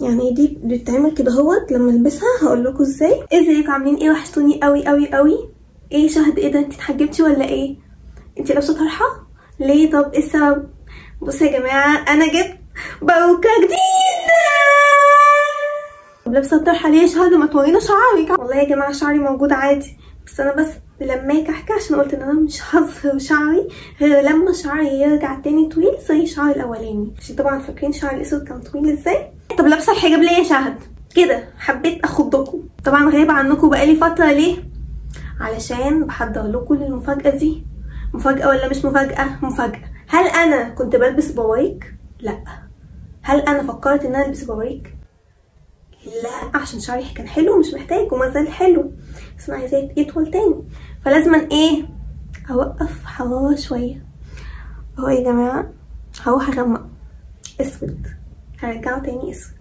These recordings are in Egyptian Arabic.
يعني دي بتتعمل كده اهوت لما البسها هقول لكم ازاي ازيكم عاملين ايه وحشتوني قوي قوي قوي ايه شهد ايه ده انت اتحجبتي ولا ايه انت لابسه طرحه ليه طب ايه السبب بصوا يا جماعه انا جبت باروكه جديده طب لابسه الطرحه ليه يا شهد ما تورينا شعرك والله يا جماعه شعري موجود عادي بس انا بس لما احكي عشان قلت ان انا مش هظهر شعري غير لما شعري يرجع تاني طويل زي شعري الاولاني عشان طبعا فاكرين شعري الاسود كان طويل ازاي طب لابسه الحجاب ليه يا شهد كده حبيت اخضكم طبعا غايبه عنكم بقالي فتره ليه علشان بحضر لكم للمفاجاه دي مفاجاه ولا مش مفاجاه مفاجاه هل انا كنت بلبس بوايك لا هل انا فكرت ان انا البس بوايك لا عشان شعري كان حلو مش محتاج وما زال حلو بس انا عايزاه يطول تاني فلازم ايه اوقف حرارة شوية اهو يا جماعة هروح اغمق اسود هرجعه تاني اسود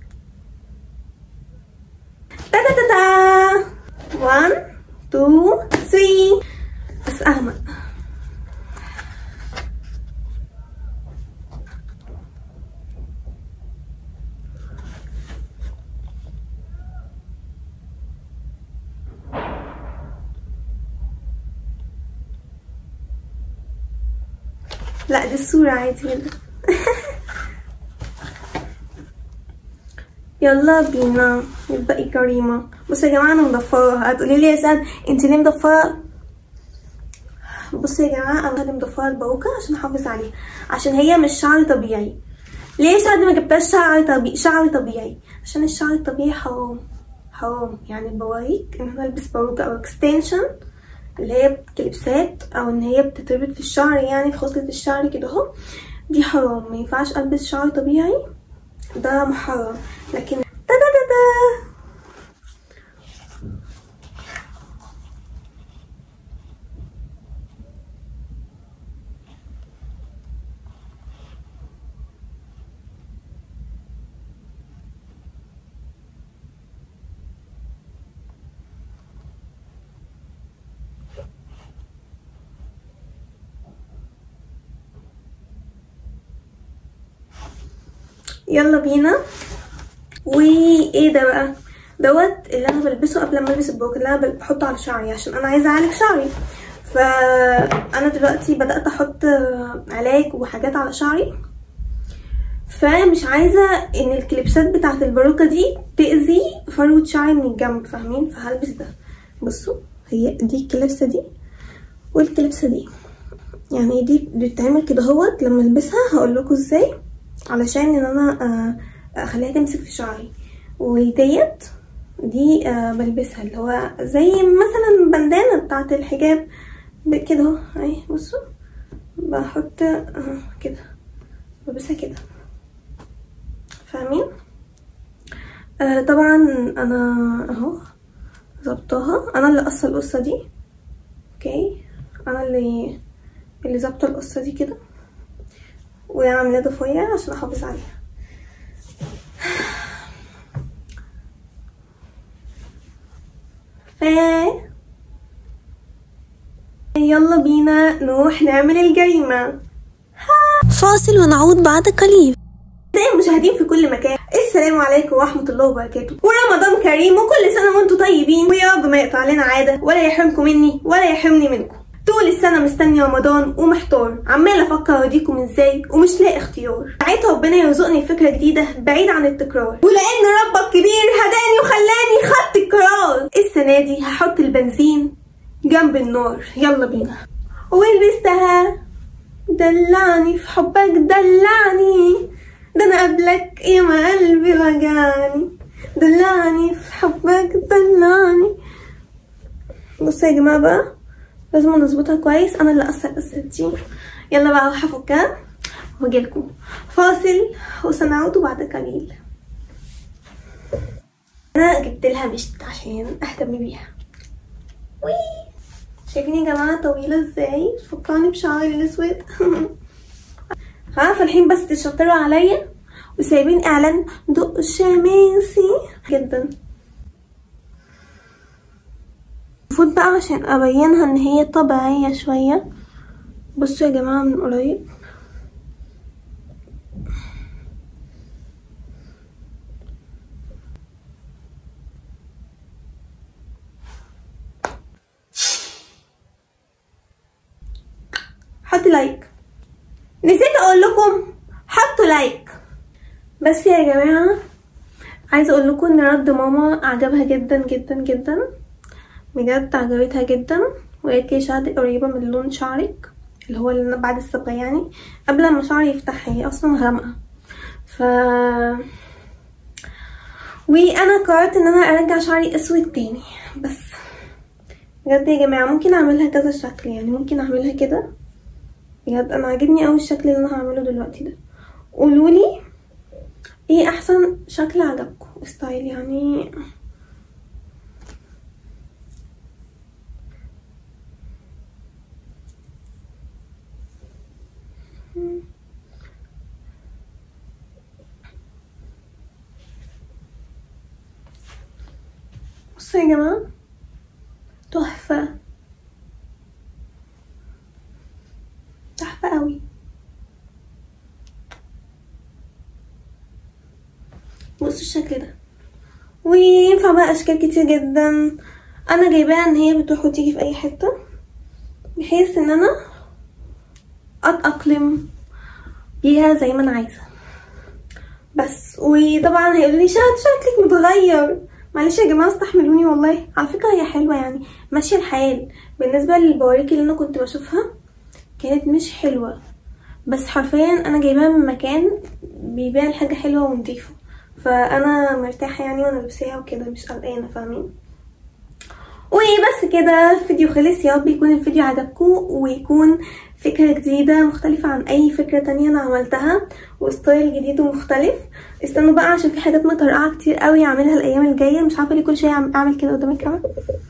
تا تا تا تا 1 2 3 بس اغمق لا دي الصورة عادي جدا يلا بينا نبقى كريمة بصوا يا جماعة انا مضفرة هتقولي لي يا سعد انت ليه مضفرة بصوا يا جماعة انا اللي مضفرة الباروكة عشان احافظ عليها عشان هي مش شعر طبيعي ليه يا سعد ما جبتهاش شعر طبيعي شعر طبيعي عشان الشعر الطبيعي حرام حرام يعني بوريك ان انا البس باروكة او اكستنشن اللي هي كليبسات او ان هي بتتربط في الشعر يعني في خصلة الشعر كده اهو دي حرام ما ينفعش البس شعر طبيعي ده محرم لكن تا تا تا تا يلا بينا وايه ده بقى دوت اللي انا بلبسه قبل ما البس البوك اللي انا بحطه على شعري عشان انا عايزه اعالج شعري فانا دلوقتي بدات احط علاج وحاجات على شعري فمش عايزه ان الكليبسات بتاعه الباروكه دي تاذي فروه شعري من الجنب فاهمين فهلبس ده بصوا هي دي الكليبسه دي والكليبسه دي يعني دي بتتعمل كده اهوت لما البسها هقول لكم ازاي علشان ان انا اخليها تمسك في شعري وديت دي بلبسها اللي هو زي مثلا بندانة بتاعة الحجاب كده اهو اهي بصوا بحط كده بلبسها كده فاهمين آه طبعا انا اهو ظبطاها انا اللي قصه القصه دي اوكي انا اللي اللي ظابطه القصه دي كده وعامله ضفاير عشان احافظ عليها ف يلا بينا نروح نعمل الجريمة فاصل ونعود بعد قليل زي المشاهدين في كل مكان السلام عليكم ورحمة الله وبركاته ورمضان كريم وكل سنة وانتم طيبين ويا رب ما يقطع لنا عادة ولا يحرمكم مني ولا يحرمني منكم طول السنة مستني رمضان ومحتار عمال افكر اوديكم ازاي ومش لاقي اختيار ساعات ربنا يرزقني فكرة جديدة بعيد عن التكرار ولان ربك كبير هداني وخلاني خدت القرار السنة دي هحط البنزين جنب النار يلا بينا ولبستها دلعني في حبك دلعني ده انا قبلك يا ما قلبي وجعني دلعني في حبك دلعني بصوا يا جماعة بقى لازم نظبطها كويس انا اللي قصة القصة دي يلا بقى اروح افكها واجيلكم فاصل وسنعود بعد قليل انا جبت لها مشت عشان اهتم بيها وي شايفين يا جماعه طويله ازاي فكرني بشعري الاسود عارفه الحين بس تشطروا عليا وسايبين اعلان دق الشماسي جدا المفروض بقى عشان ابينها ان هي طبيعيه شويه بصوا يا جماعه من قريب لايك نسيت اقول لكم حطوا لايك بس يا جماعه عايزه اقول لكم ان رد ماما عجبها جدا جدا جدا بجد عجبتها جدا وقالت لي شعرك قريبه من لون شعرك اللي هو اللي بعد الصبغه يعني قبل ما شعري يفتح هي اصلا غامقه ف وانا قررت ان انا ارجع شعري اسود تاني بس بجد يا جماعه ممكن اعملها كذا شكل يعني ممكن اعملها كده بجد انا عاجبني قوي الشكل اللي انا هعمله دلوقتي ده قولولي ايه احسن شكل عجبكم ستايل يعني بصوا يا جماعة تحفة تحفة قوي بصوا الشكل ده وينفع بقى اشكال كتير جدا انا جايباها ان هي بتروح وتيجي في اي حتة بحيث ان انا اتأقلم بيها زي ما انا عايزة بس وطبعا هيقولوا لي شهد شكلك متغير معلش يا جماعه استحملوني والله على فكره هي حلوه يعني ماشيه الحال بالنسبه للبواريك اللي انا كنت بشوفها كانت مش حلوه بس حرفيا انا جايباها من مكان بيبيع الحاجه حلوه ونضيفه فانا مرتاحه يعني وانا لابساها وكده مش قلقانه فاهمين وبس كده الفيديو خلص يا رب يكون الفيديو عجبكم ويكون فكرة جديدة مختلفة عن أي فكرة تانية أنا عملتها وستايل جديد ومختلف استنوا بقى عشان في حاجات مطرقعة كتير قوي أعملها الأيام الجاية مش عارفة ليه كل شوية أعمل كده قدام الكاميرا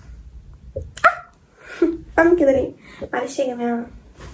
أعمل كده ليه معلش يا جماعة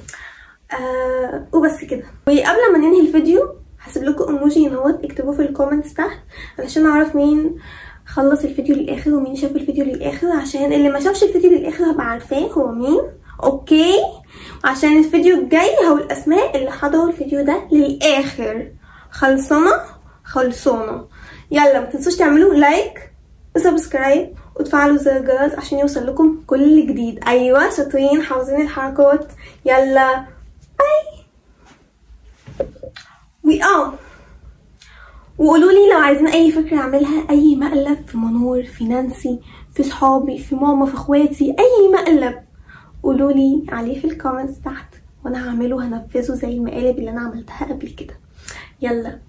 آه وبس كده وقبل ما ننهي الفيديو هسيب لكم ايموجي نوت اكتبوه في الكومنتس تحت علشان اعرف مين خلص الفيديو للاخر ومين شاف الفيديو للاخر عشان اللي ما شافش الفيديو للاخر هبقى عارفاه هو مين اوكي وعشان الفيديو الجاي هقول الاسماء اللي حضروا الفيديو ده للاخر خلصانه خلصانه يلا ما تنسوش تعملوا لايك وسبسكرايب وتفعلوا زر الجرس عشان يوصل لكم كل جديد ايوه شاطرين حافظين الحركات يلا باي وي اه وقولوا لي لو عايزين اي فكره اعملها اي مقلب في منور في نانسي في صحابي في ماما في اخواتي اي مقلب قولوا لي عليه في الكومنتس تحت وانا هعمله هنفذه زي المقالب اللي انا عملتها قبل كده يلا